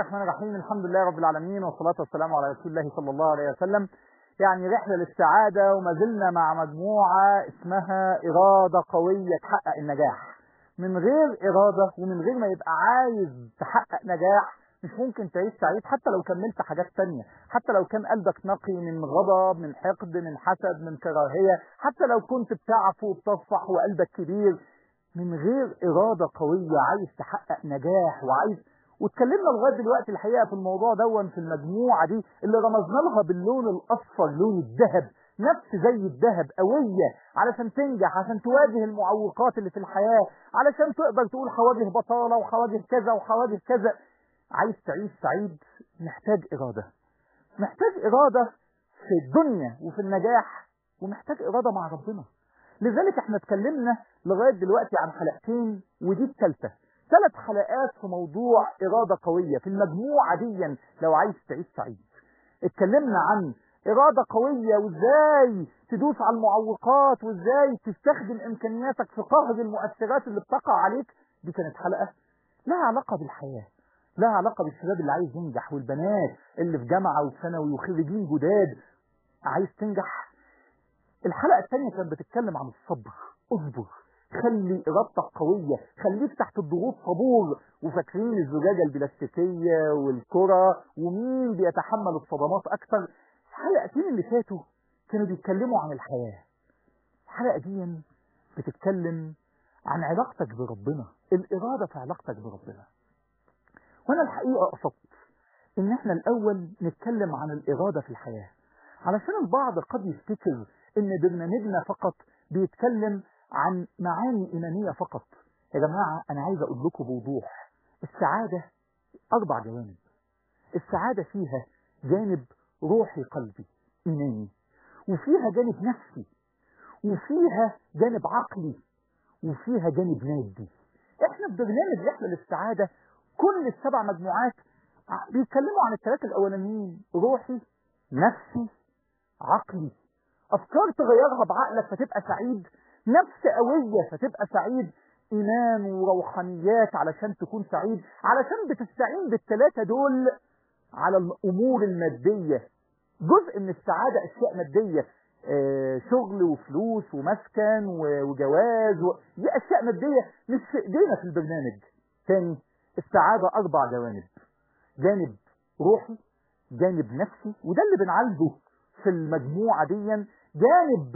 الرحمن الرحيم الحمد لله رب العالمين والصلاة والسلام على رسول الله صلى الله عليه وسلم يعني رحلة للسعادة وما زلنا مع مجموعة اسمها إرادة قوية تحقق النجاح من غير إرادة ومن غير ما يبقى عايز تحقق نجاح مش ممكن تعيش سعيد حتى لو كملت حاجات تانية حتى لو كان قلبك نقي من غضب من حقد من حسد من كراهية حتى لو كنت بتعفو وبتصفح وقلبك كبير من غير إرادة قوية عايز تحقق نجاح وعايز واتكلمنا لغايه دلوقتي الحقيقه في الموضوع دون في المجموعه دي اللي رمزنا لها باللون الاصفر لون الذهب نفس زي الذهب قويه علشان تنجح عشان تواجه المعوقات اللي في الحياه علشان تقدر تقول حواجه بطاله وحواجه كذا وحواجه كذا عايز تعيش سعيد محتاج اراده محتاج اراده في الدنيا وفي النجاح ومحتاج اراده مع ربنا لذلك احنا اتكلمنا لغايه دلوقتي عن حلقتين ودي الثالثه ثلاث حلقات في موضوع إرادة قوية في المجموعة دي لو عايز تعيش سعيد اتكلمنا عن إرادة قوية وإزاي تدوس على المعوقات وإزاي تستخدم إمكانياتك في قهر المؤثرات اللي بتقع عليك دي كانت حلقة لها علاقة بالحياة لها علاقة بالشباب اللي عايز ينجح والبنات اللي في جامعة وثانوي وخريجين جداد عايز تنجح الحلقة الثانية كانت بتتكلم عن الصبر اصبر خلي ارادتك قوية خليك تحت الضغوط صبور وفاكرين الزجاجة البلاستيكية والكرة ومين بيتحمل الصدمات اكتر الحلقتين اللي فاتوا كانوا بيتكلموا عن الحياة الحلقة دي بتتكلم عن علاقتك بربنا الارادة في علاقتك بربنا وانا الحقيقة قصدت ان احنا الاول نتكلم عن الارادة في الحياة علشان البعض قد يفتكر ان برنامجنا فقط بيتكلم عن معاني إيمانية فقط يا جماعة أنا عايز أقول لكم بوضوح السعادة أربع جوانب السعادة فيها جانب روحي قلبي إيماني وفيها جانب نفسي وفيها جانب عقلي وفيها جانب مادي احنا في برنامج رحلة للسعادة كل السبع مجموعات بيتكلموا عن الثلاثة الأولانيين روحي نفسي عقلي أفكار تغيرها بعقلك فتبقى سعيد نفس قوية فتبقى سعيد إيمان وروحانيات علشان تكون سعيد علشان بتستعين بالثلاثة دول على الأمور المادية جزء من السعادة أشياء مادية آه شغل وفلوس ومسكن وجواز و... دي أشياء مادية مش في إيدينا في البرنامج تاني السعادة أربع جوانب جانب روحي جانب نفسي وده اللي بنعالجه في المجموعة دي جانب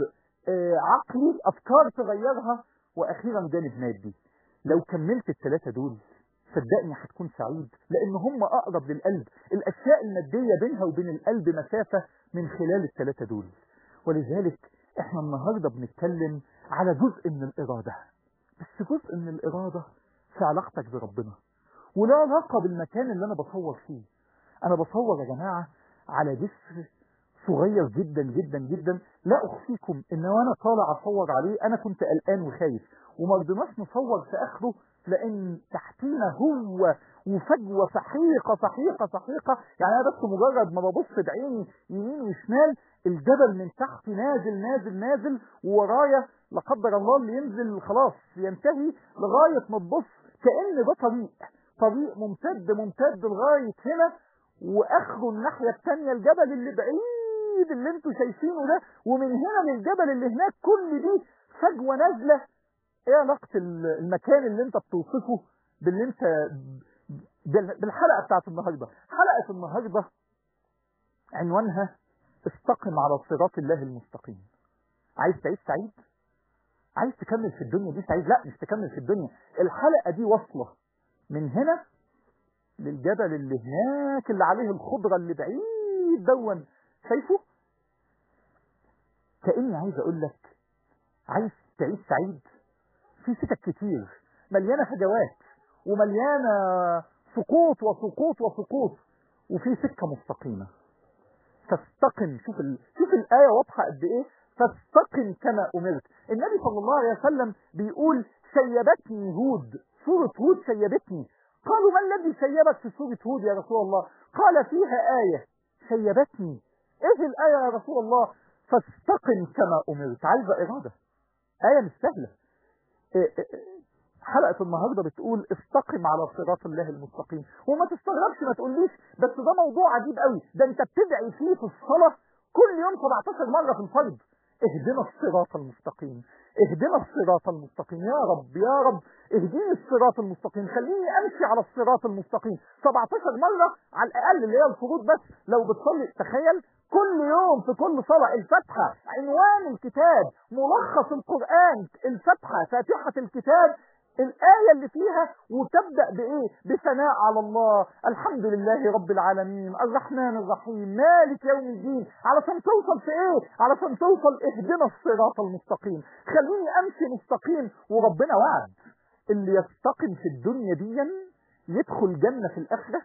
عقلي افكار تغيرها واخيرا جانب مادي لو كملت الثلاثه دول صدقني هتكون سعيد لان هم اقرب للقلب الاشياء الماديه بينها وبين القلب مسافه من خلال الثلاثه دول ولذلك احنا النهارده بنتكلم على جزء من الاراده بس جزء من الاراده في علاقتك بربنا ولا علاقه بالمكان اللي انا بصور فيه انا بصور يا جماعه على جسر صغير جدا جدا جدا لا اخفيكم ان وانا طالع اصور عليه انا كنت قلقان وخايف وما رضيناش نصور في اخره لان تحتينا هو وفجوه سحيقه سحيقه سحيقه يعني انا بس مجرد ما ببص بعيني يمين وشمال الجبل من تحت نازل نازل نازل وورايا لا قدر الله اللي ينزل خلاص ينتهي لغايه ما تبص كان ده طريق طريق ممتد ممتد لغايه هنا واخره الناحيه الثانيه الجبل اللي بعيد الجديد اللي انتوا شايفينه ده ومن هنا للجبل اللي هناك كل دي فجوه نازله ايه علاقه المكان اللي انت بتوصفه باللي انت بالحلقه بتاعت النهارده حلقه النهارده عنوانها استقم على صراط الله المستقيم عايز تعيش سعيد عايز تكمل في الدنيا دي سعيد لا مش تكمل في الدنيا الحلقه دي واصله من هنا للجبل اللي هناك اللي عليه الخضره اللي بعيد دون شايفه كأني عايز اقول لك عايز تعيش سعيد في سكك كتير مليانة فجوات ومليانة سقوط وسقوط وسقوط وفي سكة مستقيمة فاستقم شوف ال... شوف الآية واضحة قد ايه فاستقم كما أمرت النبي صلى الله عليه وسلم بيقول سيبتني هود سورة هود سيبتني قالوا ما الذي سيبك في سورة هود يا رسول الله قال فيها آية سيبتني ايه الآية يا رسول الله فاستقم كما أمرت عايزة إرادة آية مش سهلة إيه إيه حلقة النهاردة بتقول استقم على صراط الله المستقيم وما تستغربش ما تقوليش بس ده موضوع عجيب قوي ده انت بتدعي فيه في الصلاة كل يوم 17 مرة في الفرض اهدنا الصراط المستقيم اهدنا الصراط المستقيم يا رب يا رب اهديني الصراط المستقيم خليني امشي على الصراط المستقيم 17 مرة على الاقل اللي هي الفروض بس لو بتصلي تخيل كل يوم في كل صلاة الفتحة عنوان الكتاب ملخص القرآن الفتحة فاتحة الكتاب الآية اللي فيها وتبدأ بإيه بثناء على الله الحمد لله رب العالمين الرحمن الرحيم مالك يوم الدين علشان توصل في إيه علشان توصل اهدنا الصراط المستقيم خليني أمشي مستقيم وربنا وعد اللي يستقم في الدنيا دي يدخل جنة في الآخرة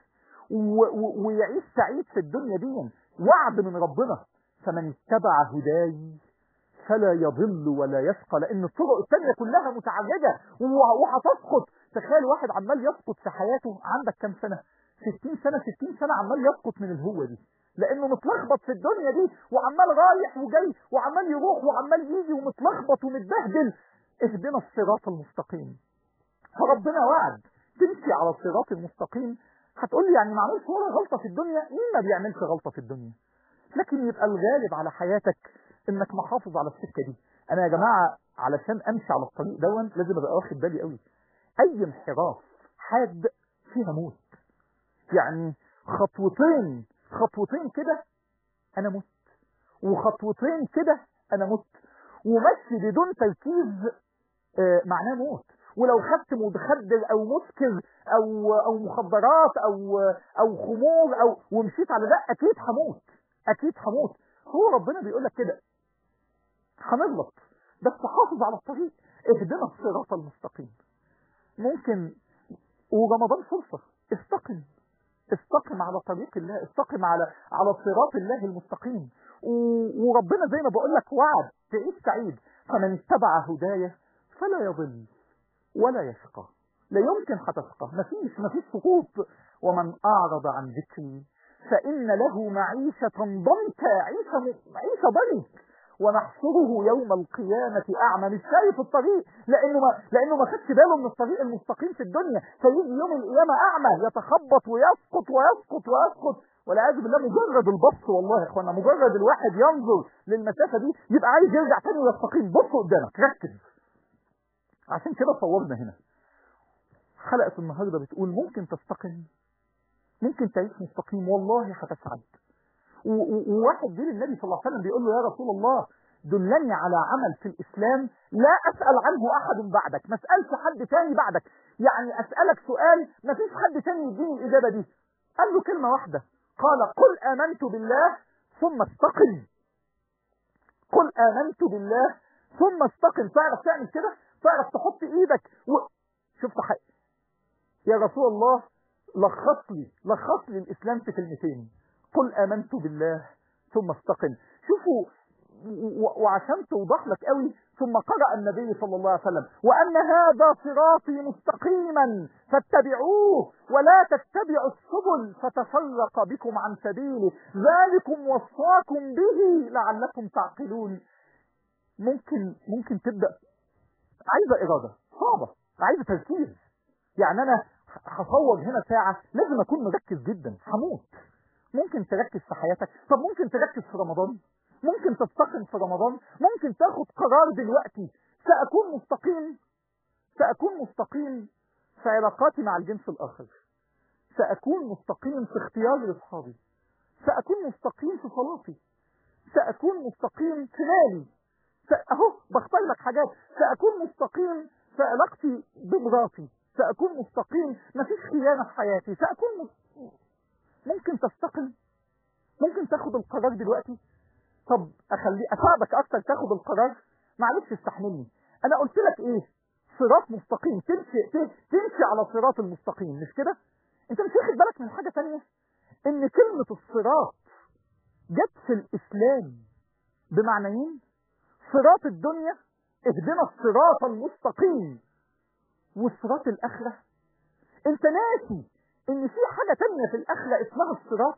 ويعيش سعيد في الدنيا دي وعد من ربنا فمن اتبع هداي فلا يضل ولا يشقى لان الطرق الثانيه كلها متعرجه وهتسقط تخيل واحد عمال يسقط في حياته عندك كام سنه 60 سنه 60 سنه عمال يسقط من الهوه دي لانه متلخبط في الدنيا دي وعمال رايح وجاي وعمال يروح وعمال يجي ومتلخبط ومتبهدل اهدنا الصراط المستقيم فربنا وعد تمشي على الصراط المستقيم هتقول لي يعني ما عملش ولا غلطه في الدنيا مين ما بيعملش غلطه في الدنيا لكن يبقى الغالب على حياتك انك محافظ على السكه دي انا يا جماعه علشان امشي على الطريق دون لازم ابقى واخد بالي قوي اي انحراف حاد فيها موت يعني خطوتين خطوتين كده انا مت وخطوتين كده انا مت ومشي بدون تركيز آه معناه موت ولو خدت متخدر او مسكر او او مخدرات او او خمور او ومشيت على ده اكيد هموت اكيد هموت هو ربنا بيقول لك كده هنغلط بس حافظ على الطريق اهدنا الصراط المستقيم ممكن ورمضان فرصة استقم استقم على طريق الله استقم على على صراط الله المستقيم وربنا زي ما بقول لك وعد تعيش سعيد فمن اتبع هدايا فلا يضل ولا يشقى لا يمكن هتشقى مفيش مفيش سقوط ومن اعرض عن ذكري فان له معيشة ضنكا عيشة عيشة ضنك ونحشره يوم القيامة أعمى مش شايف الطريق لأنه ما لأنه ما خدش باله من الطريق المستقيم في الدنيا فيجي يوم القيامة أعمى يتخبط ويسقط ويسقط ويسقط والعياذ بالله مجرد البص والله يا اخوانا مجرد الواحد ينظر للمسافة دي يبقى عايز يرجع تاني ويستقيم بص قدامك ركز عشان كده صورنا هنا حلقة النهاردة بتقول ممكن تستقيم ممكن تعيش مستقيم والله هتسعد وواحد جه للنبي صلى الله عليه وسلم بيقول له يا رسول الله دلني على عمل في الإسلام لا أسأل عنه أحد بعدك ما أسألش حد تاني بعدك يعني أسألك سؤال ما فيش حد تاني يديني الإجابة دي قال له كلمة واحدة قال قل آمنت بالله ثم استقم قل آمنت بالله ثم استقم تعرف تعمل كده تعرف تحط إيدك و... شفت حق يا رسول الله لخص لي لخص لي الإسلام في كلمتين قل آمنت بالله ثم استقم شوفوا وعشان توضح لك قوي ثم قرأ النبي صلى الله عليه وسلم وأن هذا صراطي مستقيما فاتبعوه ولا تتبعوا السبل فتفرق بكم عن سبيله ذلكم وصاكم به لعلكم تعقلون ممكن ممكن تبدأ عايزة إرادة صعبة عايزة تركيز يعني أنا هصور هنا ساعة لازم أكون مركز جدا هموت ممكن تركز في حياتك طب ممكن تركز في رمضان ممكن تستقم في رمضان ممكن تاخد قرار دلوقتي سأكون مستقيم سأكون مستقيم في علاقاتي مع الجنس الآخر سأكون مستقيم في اختياري لأصحابي سأكون مستقيم في صلاتي سأكون مستقيم في مالي أهو بختار لك حاجات سأكون مستقيم في علاقتي بمراتي سأكون مستقيم مفيش خيانة في حياتي سأكون مستقيم. ممكن تستقم ممكن تاخد القرار دلوقتي طب اخلي اساعدك اكتر تاخد القرار معلش استحملني انا قلت لك ايه صراط مستقيم تمشي تمشي على صراط المستقيم مش كده انت مش واخد بالك من حاجه ثانيه ان كلمه الصراط جت في الاسلام بمعنيين صراط الدنيا اهدنا الصراط المستقيم والصراط الاخره انت ناسي ان في حاجه تانية في الاخره اسمها الصراط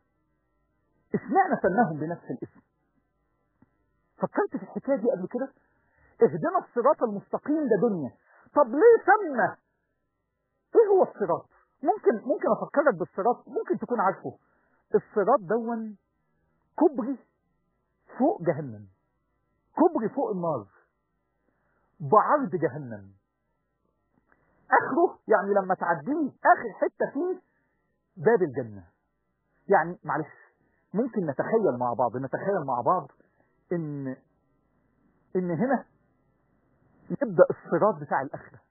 اشمعنى سماهم بنفس الاسم فكرت في الحكايه دي قبل كده اهدنا الصراط المستقيم ده دنيا طب ليه سمى ايه هو الصراط ممكن ممكن افكرك بالصراط ممكن تكون عارفه الصراط دون كبري فوق جهنم كبري فوق النار بعرض جهنم اخره يعني لما تعديه اخر حته فيه باب الجنه يعني معلش ممكن نتخيل مع بعض نتخيل مع بعض ان ان هنا يبدا الصراط بتاع الاخره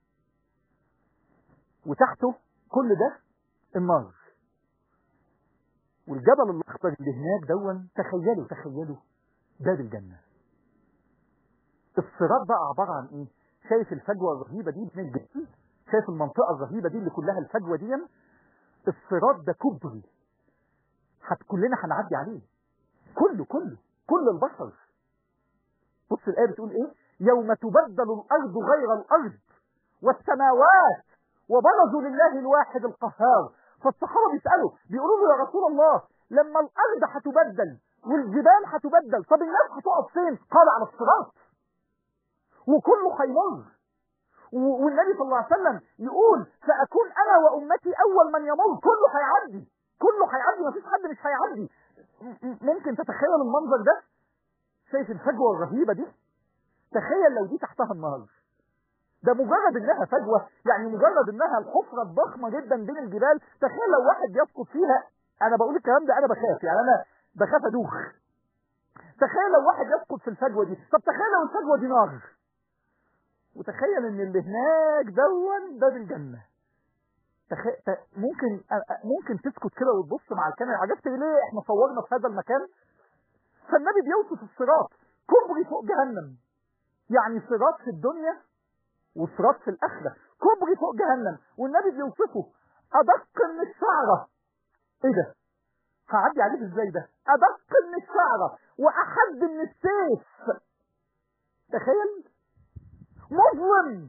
وتحته كل ده النار والجبل الاخضر اللي هناك دون تخيلوا تخيلوا باب الجنه الصراط بقى عباره عن ايه شايف الفجوه الرهيبه دي بين الجبل شايف المنطقه الرهيبه دي اللي كلها الفجوه دي الصراط ده كبري حت كلنا هنعدي عليه كله كله كل البشر بص الايه بتقول ايه يوم تبدل الارض غير الارض والسماوات وبرزوا لله الواحد القهار فالصحابه بيسالوا بيقولوا له يا رسول الله لما الارض هتبدل والجبال هتبدل طب الناس هتقف فين قال على الصراط وكله هيمر والنبي صلى الله عليه وسلم يقول ساكون انا وامتي اول من يمر كله هيعدي كله هيعدي مفيش حد مش هيعدي ممكن تتخيل المنظر ده شايف الفجوه الرهيبه دي تخيل لو دي تحتها النهر ده مجرد انها فجوه يعني مجرد انها الحفره الضخمه جدا بين الجبال تخيل لو واحد يسقط فيها انا بقول الكلام ده انا بخاف يعني انا بخاف ادوخ تخيل لو واحد يسقط في الفجوه دي طب تخيل لو الفجوه دي نار وتخيل ان اللي هناك دون باب الجنه تخ... ت... ممكن ممكن تسكت كده وتبص مع الكاميرا عجبت ليه احنا صورنا في هذا المكان فالنبي بيوصف الصراط كبري فوق جهنم يعني صراط في الدنيا وصراط في الاخره كبري فوق جهنم والنبي بيوصفه ادق من الشعره ايه ده هعدي عليه ازاي ده ادق من الشعره واحد من السيف تخيل مظلم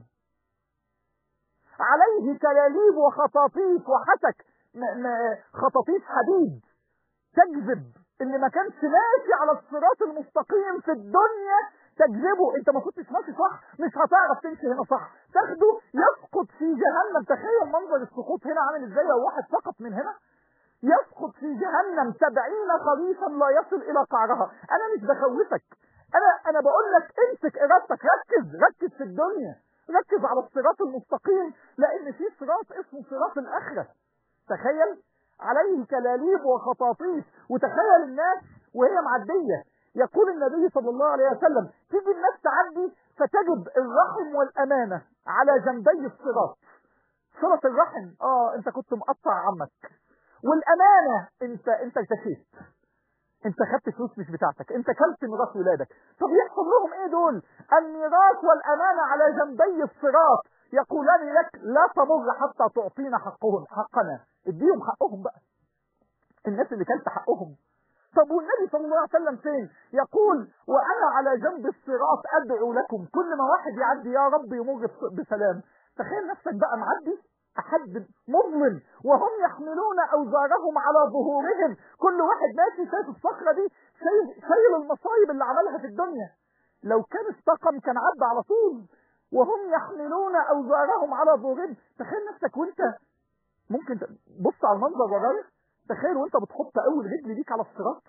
عليه كلاليب وخطاطيف وحسك خطاطيف حديد تجذب اللي ما كانش ماشي على الصراط المستقيم في الدنيا تجذبه انت ما كنتش ماشي صح مش هتعرف تمشي هنا صح تاخده يسقط في جهنم تخيل منظر السقوط هنا عامل ازاي لو واحد سقط من هنا يسقط في جهنم سبعين خريفا لا يصل الى قعرها انا مش بخوفك انا انا بقول لك امسك ارادتك ركز ركز في الدنيا ركز على الصراط المستقيم لان في صراط اسمه صراط الاخره تخيل عليه كلاليب وخطاطيف وتخيل الناس وهي معديه يقول النبي صلى الله عليه وسلم تيجي الناس تعدي فتجد الرحم والامانه على جنبي الصراط صله الرحم اه انت كنت مقطع عمك والامانه انت انت ارتشيت انت خدت فلوس مش بتاعتك انت كلت ميراث ولادك طب يحصل لهم ايه دول الميراث والامانه على جنبي الصراط يقولان لك لا تمر حتى تعطينا حقهم حقنا اديهم حقهم بقى الناس اللي كلت حقهم طب والنبي صلى الله عليه وسلم فين يقول وانا على جنب الصراط ادعو لكم كل ما واحد يعدي يا رب يمر بسلام تخيل نفسك بقى معدي أحد مظلم وهم يحملون أوزارهم على ظهورهم كل واحد ماشي شايف الصخرة دي شايل, شايل المصايب اللي عملها في الدنيا لو كان استقم كان عدى على طول وهم يحملون أوزارهم على ظهورهم تخيل نفسك وانت ممكن بص على المنظر ورايا تخيل وانت بتحط أول رجل ليك على الصراط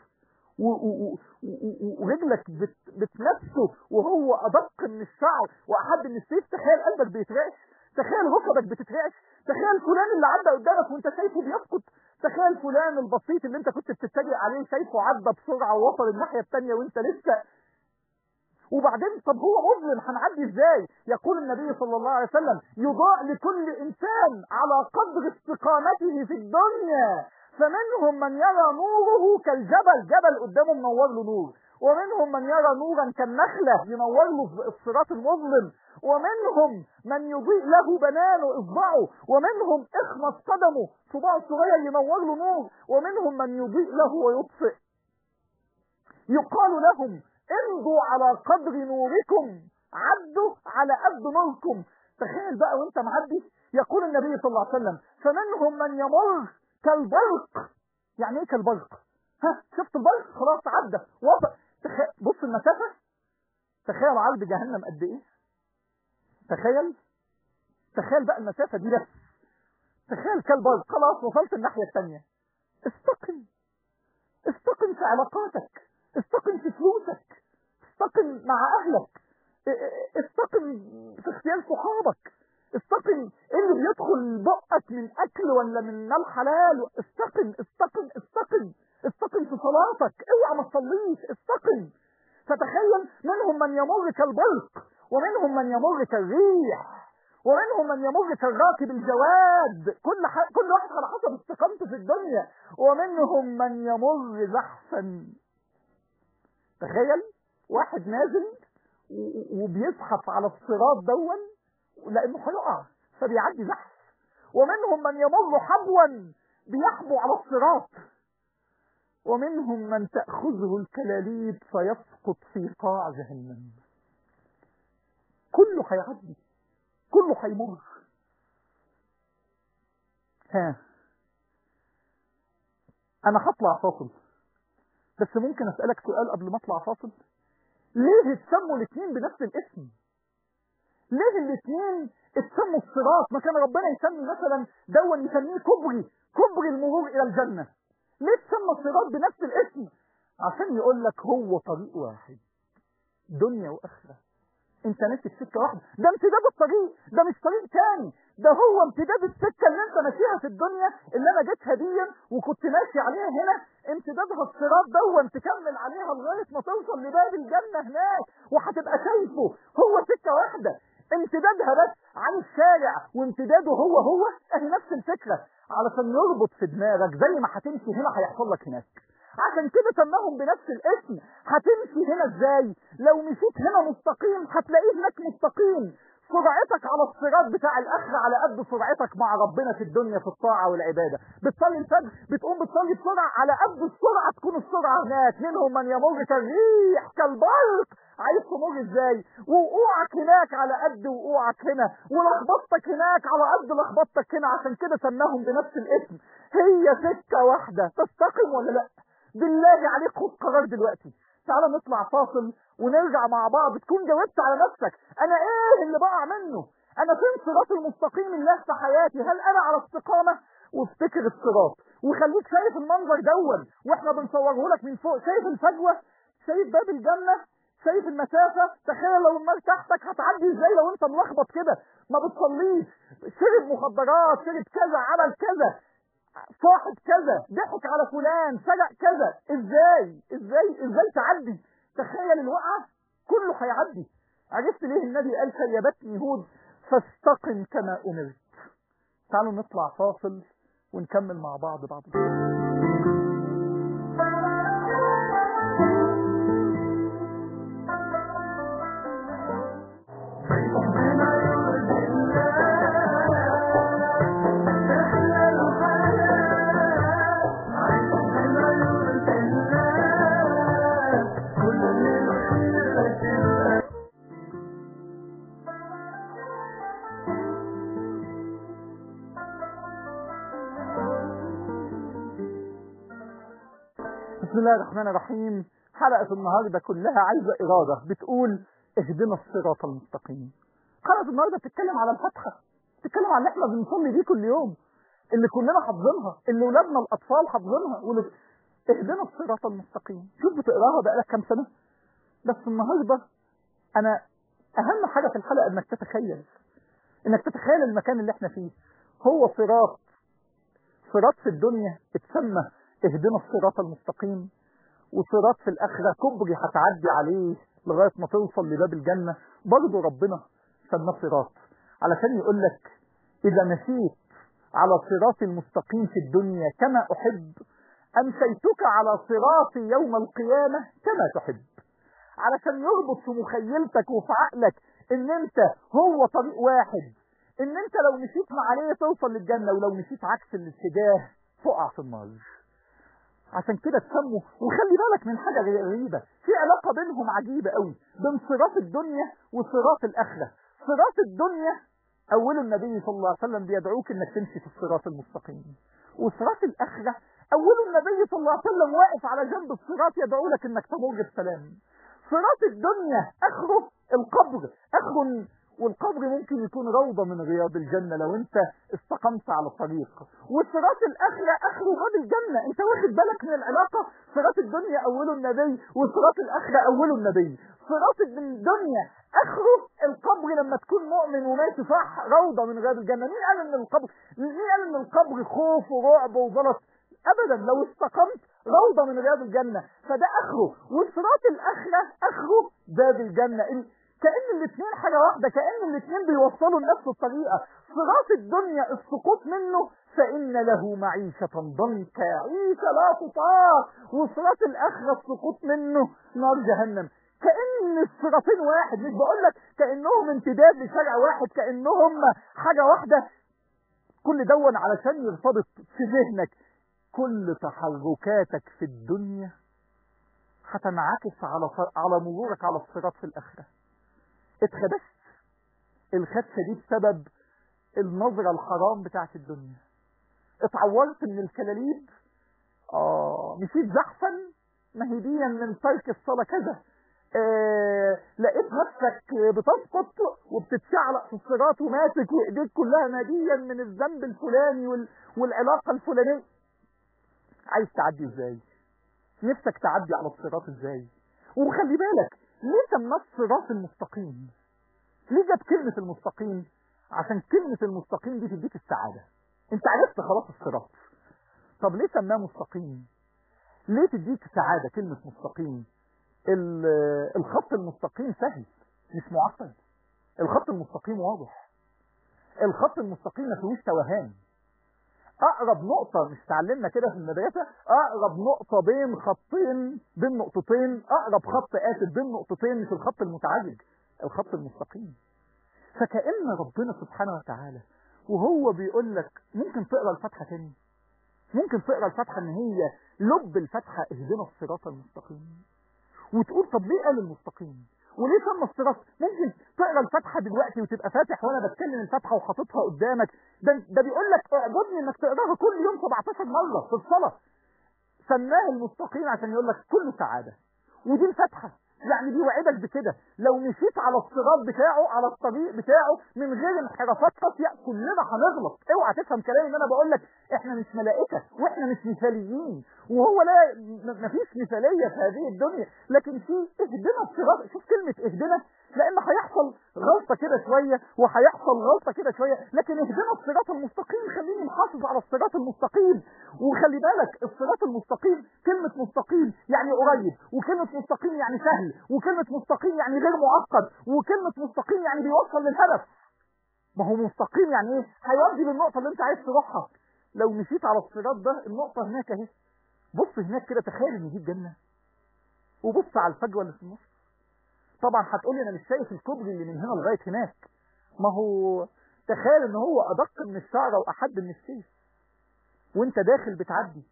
ورجلك بت بتلبسه وهو أدق من الشعر وأحد من السيف تخيل قلبك بيترعش تخيل ركبك بتترعش تخيل فلان اللي عدى قدامك وانت شايفه بيسقط تخيل فلان البسيط اللي انت كنت بتتجه عليه شايفه عدى بسرعه ووصل الناحيه الثانيه وانت لسه وبعدين طب هو مظلم هنعدي ازاي يقول النبي صلى الله عليه وسلم يضاء لكل انسان على قدر استقامته في الدنيا فمنهم من يرى نوره كالجبل جبل قدامه منور له نور ومنهم من يرى نورا كالنخلة ينور له الصراط المظلم ومنهم من يضيء له بنانه اصبعه ومنهم اخمص قدمه صباعه الصغير ينور له نور ومنهم من يضيء له ويطفئ يقال لهم امضوا على قدر نوركم عدوا على قد نوركم تخيل بقى وانت معدي يقول النبي صلى الله عليه وسلم فمنهم من يمر كالبرق يعني ايه كالبرق ها شفت البرق خلاص عدى وصل تخ... بص المسافة تخيل عرض جهنم قد ايه تخيل تخيل بقى المسافة دي بس تخيل كالبرق خلاص وصلت الناحية الثانية استقم استقم في علاقاتك استقم في فلوسك استقم مع اهلك استقم في اختيار صحابك استقم ايه اللي بيدخل بقك من اكل ولا من مال حلال استقم استقم استقم استقم في صلاتك اوعى ما تصليش استقم فتخيل منهم من يمر كالبرق ومنهم من يمر كالريح ومنهم من يمر كالراكب الجواد كل ح... كل واحد على حسب استقامته في الدنيا ومنهم من يمر زحفا تخيل واحد نازل وبيزحف على الصراط دون لانه هيقع فبيعدي زحف ومنهم من يمر حبوا بيحبو على الصراط ومنهم من تأخذه الكلاليب فيسقط في قاع جهنم كله هيعدي كله هيمر ها انا هطلع فاصل بس ممكن اسألك سؤال قبل ما اطلع فاصل ليه اتسموا الاثنين بنفس الاسم ليه الاثنين اتسموا الصراط ما كان ربنا يسمي مثلا دون يسميه كبري كبري المرور الى الجنة ليه اتسمى الصراط بنفس الاسم عشان يقول لك هو طريق واحد دنيا واخره انت ناسي السكه واحده ده امتداد الطريق ده مش طريق تاني ده هو امتداد السكه اللي انت ماشيها في الدنيا اللي انا جيتها دي وكنت ماشي عليها هنا امتدادها الصراط دون تكمل عليها لغايه ما توصل لباب الجنه هناك وهتبقى شايفه هو سكه واحده امتدادها بس عن الشارع وامتداده هو هو اهي نفس الفكره علشان يربط في دماغك زي ما هتمشي هنا هيحصل لك هناك عشان كده سماهم بنفس الاسم هتمشي هنا ازاي لو مشيت هنا مستقيم هتلاقيه هناك مستقيم سرعتك على الصراط بتاع الاخره على قد سرعتك مع ربنا في الدنيا في الطاعه والعباده بتصلي الفجر بتقوم بتصلي بسرعه على قد السرعه تكون السرعه هناك منهم من يمر كالريح كالبرق عايز تمر ازاي ووقوعك هناك على قد وقوعك هنا ولخبطتك هناك على قد لخبطتك هنا عشان كده سماهم بنفس الاسم هي سكه واحده تستقم ولا لا بالله عليك خد قرار دلوقتي تعالى نطلع فاصل ونرجع مع بعض تكون جاوبت على نفسك انا ايه اللي بقع منه انا فين صراط المستقيم الله في حياتي هل انا على استقامة وافتكر الصراط وخليك شايف المنظر دون واحنا بنصوره لك من فوق شايف الفجوة شايف باب الجنة شايف المسافة تخيل لو النار تحتك هتعدي ازاي لو انت ملخبط كده ما بتصليش شرب مخدرات شرب كذا عمل كذا صاحب كذا ضحك على فلان سرق كذا ازاي ازاي ازاي تعدي تخيل الوقعة كله هيعدي عرفت ليه النبي قال خيبتني هود فاستقم كما امرت تعالوا نطلع فاصل ونكمل مع بعض بعض بسم الله الرحمن الرحيم حلقة النهاردة كلها عايزة إرادة بتقول اهدنا الصراط المستقيم حلقة النهاردة بتتكلم على الفتحة بتتكلم على اللي احنا بنصلي بيه كل يوم اللي كلنا حافظينها اللي ولادنا الأطفال حافظينها واللي... اهدنا الصراط المستقيم شوف بتقراها بقالك كام سنة بس النهاردة أنا أهم حاجة في الحلقة إنك تتخيل إنك تتخيل المكان اللي احنا فيه هو صراط صراط في الدنيا اتسمى اهدنا الصراط المستقيم وصراط في الآخرة كبري هتعدي عليه لغاية ما توصل لباب الجنة برضه ربنا سماه صراط علشان يقول لك إذا مشيت على صراط المستقيم في الدنيا كما أحب أمشيتك على صراط يوم القيامة كما تحب علشان يربط في مخيلتك وفي عقلك ان انت هو طريق واحد ان انت لو مشيت مع عليه توصل للجنة ولو مشيت عكس الاتجاه تقع في النار عشان كده تسموا وخلي بالك من حاجة غريبة في علاقة بينهم عجيبة قوي بين صراط الدنيا وصراط الآخرة صراط الدنيا أول النبي صلى الله عليه وسلم بيدعوك إنك تمشي في الصراط المستقيم وصراط الآخرة أول النبي صلى الله عليه وسلم واقف على جنب الصراط يدعو لك إنك تمر بسلام صراط الدنيا آخره القبر آخره والقبر ممكن يكون روضة من رياض الجنة لو انت استقمت على الطريق والصراط الآخرة آخره باب الجنة انت واخد بالك من العلاقة صراط الدنيا أوله النبي وصراط الآخرة أوله النبي صراط الدنيا آخره القبر لما تكون مؤمن وماشي صح روضة من رياض الجنة مين قال ان القبر مين قال ان القبر خوف ورعب وزلط ابدا لو استقمت روضة من رياض الجنة فده اخره والصراط الاخرة اخره باب الجنة كأن الاثنين حاجة واحدة كأن الاثنين بيوصلوا لنفس الطريقة صراط الدنيا السقوط منه فإن له معيشة ضنكا عيشة لا تطاق وصراط الآخرة السقوط منه نار جهنم كأن الصراطين واحد مش بقول لك كأنهم امتداد لشرع واحد كأنهم حاجة واحدة كل دون علشان يرتبط في ذهنك كل تحركاتك في الدنيا هتنعكس على على مرورك على الصراط في الآخرة اتخدشت الخدشة دي بسبب النظرة الحرام بتاعت الدنيا اتعورت من الكلاليب اه مشيت زحفا مهديا من ترك الصلاة كذا آه لقيت نفسك بتسقط وبتتشعلق في الصراط وماسك وايديك كلها ناديا من الذنب الفلاني وال... والعلاقة الفلانية عايز تعدي ازاي نفسك تعدي على الصراط ازاي وخلي بالك ليه سماه الصراط المستقيم ليه جاب كلمة المستقيم عشان كلمة المستقيم دي تديك السعادة انت عرفت خلاص الصراط طب ليه سماه مستقيم ليه تديك سعادة كلمة مستقيم الخط المستقيم سهل مش معقد الخط المستقيم واضح الخط المستقيم ما فيهوش توهان اقرب نقطة مش تعلمنا كده في المدرسة اقرب نقطة بين خطين بين نقطتين اقرب خط اسف بين نقطتين مش الخط المتعرج الخط المستقيم فكأن ربنا سبحانه وتعالى وهو بيقول لك ممكن تقرا الفتحة تاني ممكن تقرا الفتحة ان هي لب الفتحة اهدنا الصراط المستقيم وتقول طب ليه قال المستقيم وليه سمى الصراط ممكن تقرا الفتحه دلوقتي وتبقى فاتح وانا بتكلم الفتحه وحاططها قدامك ده ده بيقول لك اعجبني انك تقراها كل يوم 17 مره في الصلاه سماه المستقيم عشان يقول لك كله سعاده ودي الفتحه يعني بيوعدك بكده لو مشيت على الصراط بتاعه على الطريق بتاعه من غير انحرافات خاطئه كلنا هنغلط اوعى تفهم كلامي ان انا بقول لك احنا مش ملائكه واحنا مش مثاليين وهو لا مفيش مثاليه في هذه الدنيا لكن في اهدنا الصراط شوف كلمه اهدنا لان هيحصل غلطه كده شويه وهيحصل غلطه كده شويه لكن اهدنا الصراط المستقيم خليني محافظ على الصراط المستقيم وخلي بالك الصراط المستقيم كلمه مستقيم يعني قريب وكلمه مستقيم يعني سهل وكلمه مستقيم يعني غير معقد وكلمه مستقيم يعني بيوصل للهدف ما هو مستقيم يعني ايه هيودي للنقطه اللي انت عايز تروحها لو مشيت على الصراط ده النقطه هناك اهي بص هناك كده تخيل ان دي الجنه وبص على الفجوه اللي في النص طبعا هتقول لي انا مش شايف الكوبري اللي من هنا لغايه هناك ما هو تخيل ان هو ادق من الشعره واحد من السيف وانت داخل بتعدي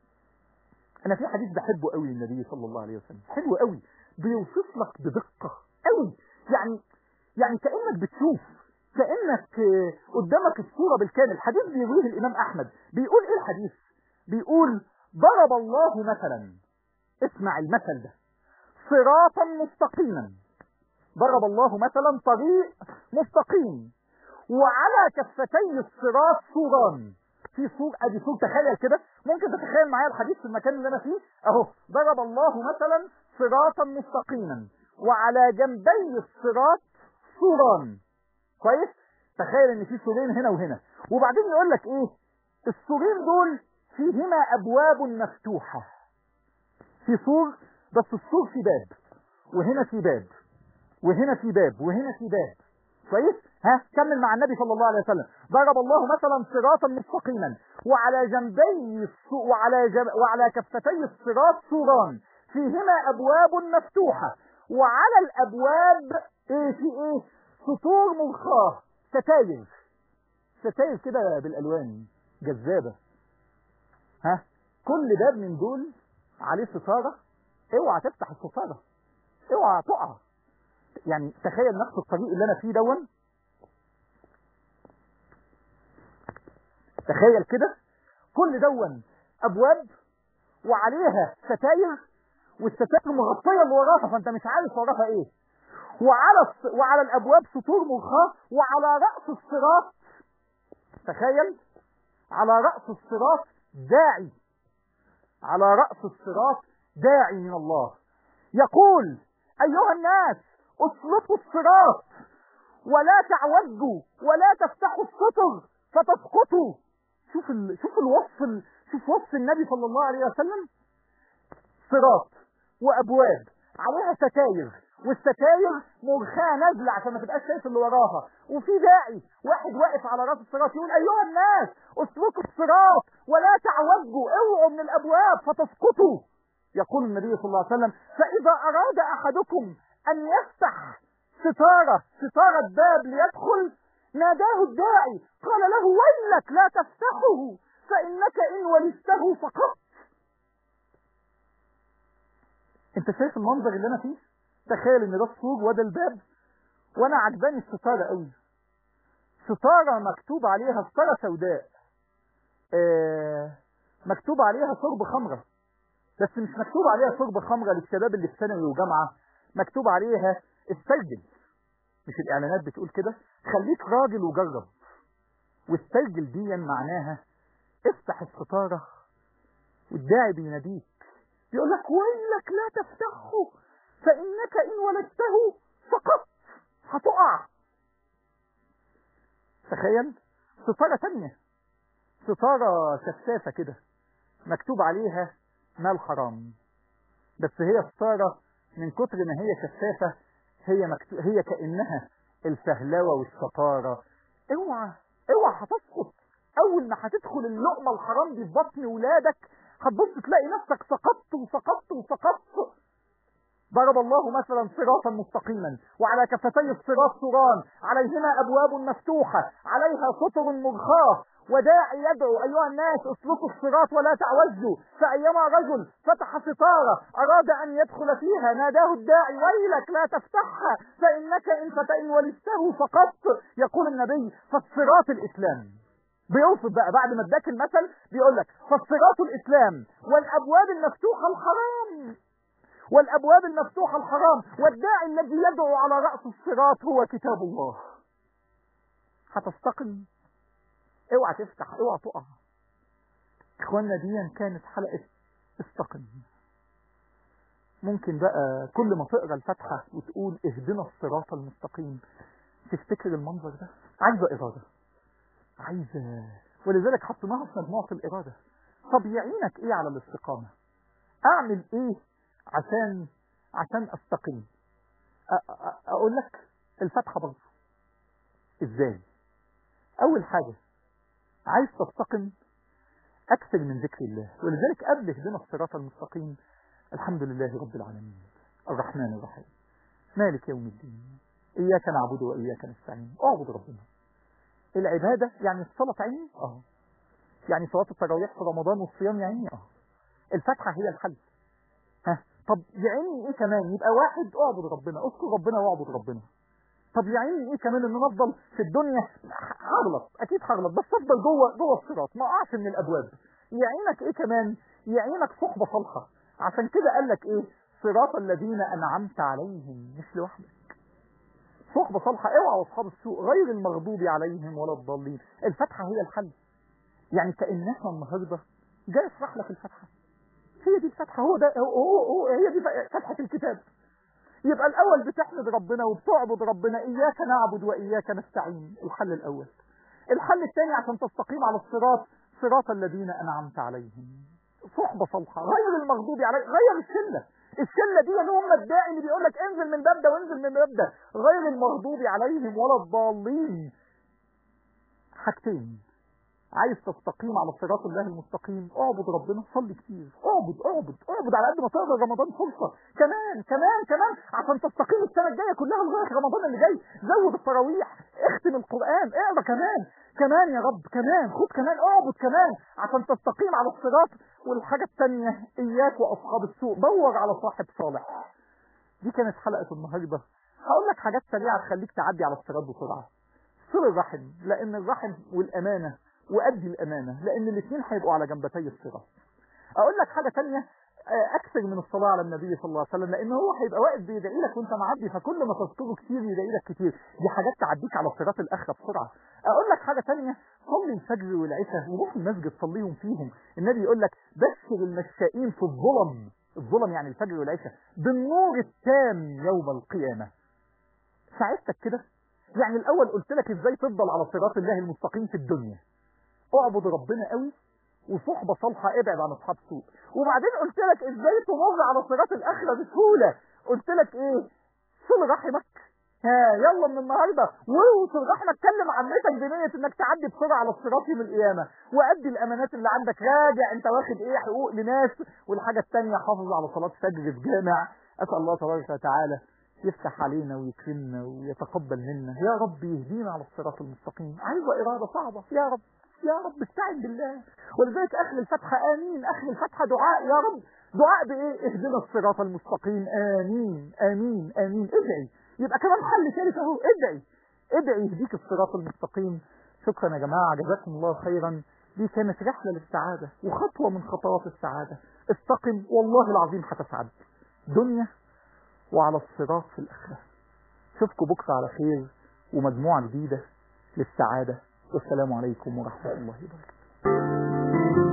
انا في حديث بحبه قوي النبي صلى الله عليه وسلم حلو قوي بيوصف لك بدقه قوي يعني يعني كانك بتشوف كانك قدامك الصوره بالكامل حديث بيرويه الامام احمد بيقول ايه الحديث بيقول ضرب الله مثلا اسمع المثل ده صراطا مستقيما ضرب الله مثلا طريق مستقيم وعلى كفتي الصراط سوران في سور ادي سور تخيل كده ممكن تتخيل معايا الحديث في المكان اللي انا فيه اهو ضرب الله مثلا صراطا مستقيما وعلى جنبي الصراط سوران كويس تخيل ان في سورين هنا وهنا وبعدين يقول لك ايه السورين دول فيهما ابواب مفتوحه في سور بس السور في باب وهنا في باب وهنا في باب وهنا في باب كويس ها كمل مع النبي صلى الله عليه وسلم ضرب الله مثلا صراطا مستقيما وعلى جنبي وعلى جب... وعلى كفتي الصراط سوران فيهما ابواب مفتوحه وعلى الابواب ايه في ايه سطور مرخاه ستاير ستاير كده بالالوان جذابه ها كل باب من دول عليه ستاره اوعى تفتح الستاره اوعى تقع يعني تخيل نفس الطريق اللي انا فيه دون تخيل كده كل دون ابواب وعليها ستاير والستاير مغطيه اللي وراها فانت مش عارف وراها ايه وعلى الص- وعلى الابواب سطور مرخاه وعلى راس الصراط تخيل على راس الصراط داعي على راس الصراط داعي من الله يقول ايها الناس اسلكوا الصراط ولا تعوجوا ولا تفتحوا السطر فتسقطوا شوف ال... شوف الوصف ال... شوف وصف النبي صلى الله عليه وسلم صراط وابواب عليها ستاير والستاير مرخاه نازله عشان ما تبقاش شايف اللي وراها وفي داعي واحد واقف على راس الصراط يقول ايها الناس اسلكوا الصراط ولا تعوجوا اوعوا من الابواب فتسقطوا يقول النبي صلى الله عليه وسلم فاذا اراد احدكم ان يفتح ستاره ستاره باب ليدخل ناداه الداعي قال له ويلك لا تفتحه فانك ان ولدته فقط انت شايف المنظر اللي انا فيه تخيل ان ده السور وده الباب وانا عجباني الستاره قوي ستاره مكتوب عليها ستاره سوداء آه مكتوب عليها شرب خمره بس مش مكتوب عليها شرب خمره للشباب اللي في ثانوي وجامعه مكتوب عليها استرجل مش الاعلانات بتقول كده خليك راجل وجرب واسترجل دي معناها افتح الستاره والداعي بيناديك يقول لك ويلك لا تفتحه فإنك إن ولدته فقط هتقع تخيل ستارة تانية ستارة شفافة كده مكتوب عليها مال حرام بس هي ستارة من كتر ما هي شفافة هي مكتوب هي كأنها الفهلوة والشطارة اوعى اوعى هتسقط اول ما هتدخل اللقمة الحرام دي في بطن ولادك هتبص تلاقي نفسك سقطت وسقطت وسقطت ضرب الله مثلا صراطا مستقيما وعلى كفتي الصراط سوران عليهما ابواب مفتوحه عليها سطر مرخاه وداعي يدعو ايها الناس اسلكوا الصراط ولا تعوجوا فايما رجل فتح ستاره اراد ان يدخل فيها ناداه الداعي ويلك لا تفتحها فانك ان فتئن ولدته فقط يقول النبي فالصراط الاسلام بيوصف بقى بعد ما اداك المثل بيقول لك فالصراط الاسلام والابواب المفتوحه الحرام والابواب المفتوحه الحرام والداعي الذي يدعو على راس الصراط هو كتاب الله هتستقم اوعى تفتح اوعى تقع اخواننا دي كانت حلقه استقم ممكن بقى كل ما تقرا الفاتحه وتقول اهدنا الصراط المستقيم تفتكر المنظر ده عايزه اراده عايزه ولذلك حطيناها في مجموعه الاراده طب يعينك ايه على الاستقامه اعمل ايه عشان عشان استقيم أ- أ- اقول لك الفتحه برضه ازاي اول حاجه عايز تستقم اكثر من ذكر الله ولذلك قبل اهدنا الصراط المستقيم الحمد لله رب العالمين الرحمن الرحيم مالك يوم الدين اياك نعبد واياك نستعين اعبد ربنا العباده يعني الصلاه عيني اه يعني صلاه التراويح في رمضان والصيام يعني اه الفتحه هي الحل ها طب يعيني ايه كمان يبقى واحد اعبد ربنا اذكر ربنا واعبد ربنا طب يعيني ايه كمان ان انا افضل في الدنيا هغلط اكيد هغلط بس افضل جوه جوه الصراط ما اقعش من الابواب يعينك ايه كمان يعينك صحبه صالحه عشان كده قال لك ايه صراط الذين انعمت عليهم مش لوحدك صحبه صالحه اوعى واصحاب السوء غير المغضوب عليهم ولا الضالين الفتحه هي الحل يعني كانها النهارده جاي اشرح لك الفتحه هي دي الفتحه هو ده هو, هو, هو هي دي فتحه الكتاب يبقى الاول بتحمد ربنا وبتعبد ربنا اياك نعبد واياك نستعين الحل الاول الحل الثاني عشان تستقيم على الصراط صراط الذين انعمت عليهم صحبه صالحه غير المغضوب عليه غير الشله الشله دي اللي هم الداعي اللي بيقول لك انزل من باب ده وانزل من باب ده غير المغضوب عليهم ولا الضالين حاجتين عايز تستقيم على صراط الله المستقيم اعبد ربنا صلي كتير اعبد اعبد اعبد على قد ما تقدر رمضان فرصه كمان كمان كمان عشان تستقيم السنه الجايه كلها لغايه رمضان اللي جاي زود التراويح اختم القران اقرا كمان كمان يا رب كمان خد كمان اعبد كمان عشان تستقيم على الصراط والحاجه الثانيه اياك واصحاب السوء دور على صاحب صالح دي كانت حلقه النهارده هقول لك حاجات سريعه تخليك تعدي على الصراط بسرعه صل الرحم لان الرحم والامانه وأدي الأمانة لأن الاثنين هيبقوا على جنبتي الصراط. أقول لك حاجة تانية اكثر من الصلاه على النبي صلى الله عليه وسلم لان هو هيبقى واقف بيدعي لك وانت معدي فكل ما تذكره كتير يدعي لك كتير دي حاجات تعديك على صراط الاخره بسرعه اقول لك حاجه ثانيه صلي الفجر والعشاء وروح المسجد صليهم فيهم النبي يقول لك بشر المشائين في الظلم الظلم يعني الفجر والعشاء بالنور التام يوم القيامه ساعدتك كده يعني الاول قلت لك ازاي تفضل على صراط الله المستقيم في الدنيا اعبد ربنا قوي وصحبه صالحه ابعد عن اصحاب سوء وبعدين قلت لك ازاي تمر على صراط الاخره بسهوله قلت لك ايه صل رحمك ها يلا من النهارده وصل رحمك كلم عمتك بنيه انك تعدي بسرعه على الصراط يوم القيامه وادي الامانات اللي عندك راجع انت واخد ايه حقوق لناس والحاجه الثانيه حافظ على صلاه فجر في جامع اسال الله تبارك وتعالى يفتح علينا ويكرمنا ويتقبل منا يا رب يهدينا على الصراط المستقيم عايزه اراده صعبه يا رب يا رب استعن بالله ولذلك اخر الفتحه امين اخر الفتحه دعاء يا رب دعاء بايه اهدنا الصراط المستقيم امين امين امين ادعي يبقى كمان حل ثالث اهو ادعي ادعي يهديك الصراط المستقيم شكرا يا جماعه جزاكم الله خيرا دي كانت رحله للسعاده وخطوه من خطوات السعاده استقم والله العظيم هتسعد دنيا وعلى الصراط في الاخره اشوفكم بكره على خير ومجموعه جديده للسعاده والسلام عليكم ورحمة الله وبركاته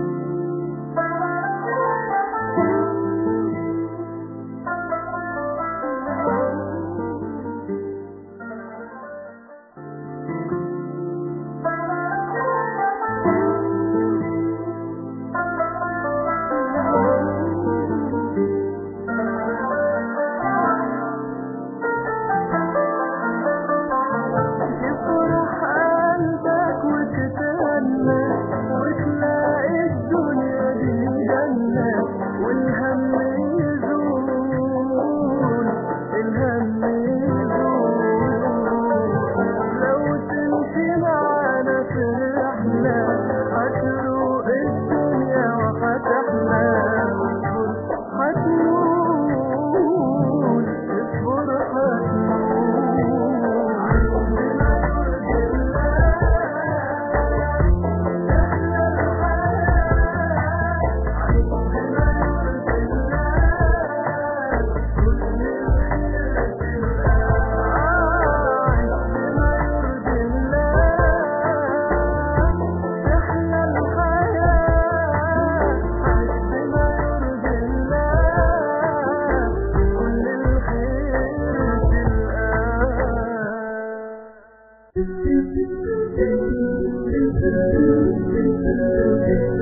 يفرح قلبك وتتهنى وتلاقي الدنيا دي جنة والهم يزول الهم يزول لو تمشي معانا في رحلة هتروق الدنيا وهتحلى هتنول الفرحة Thank you.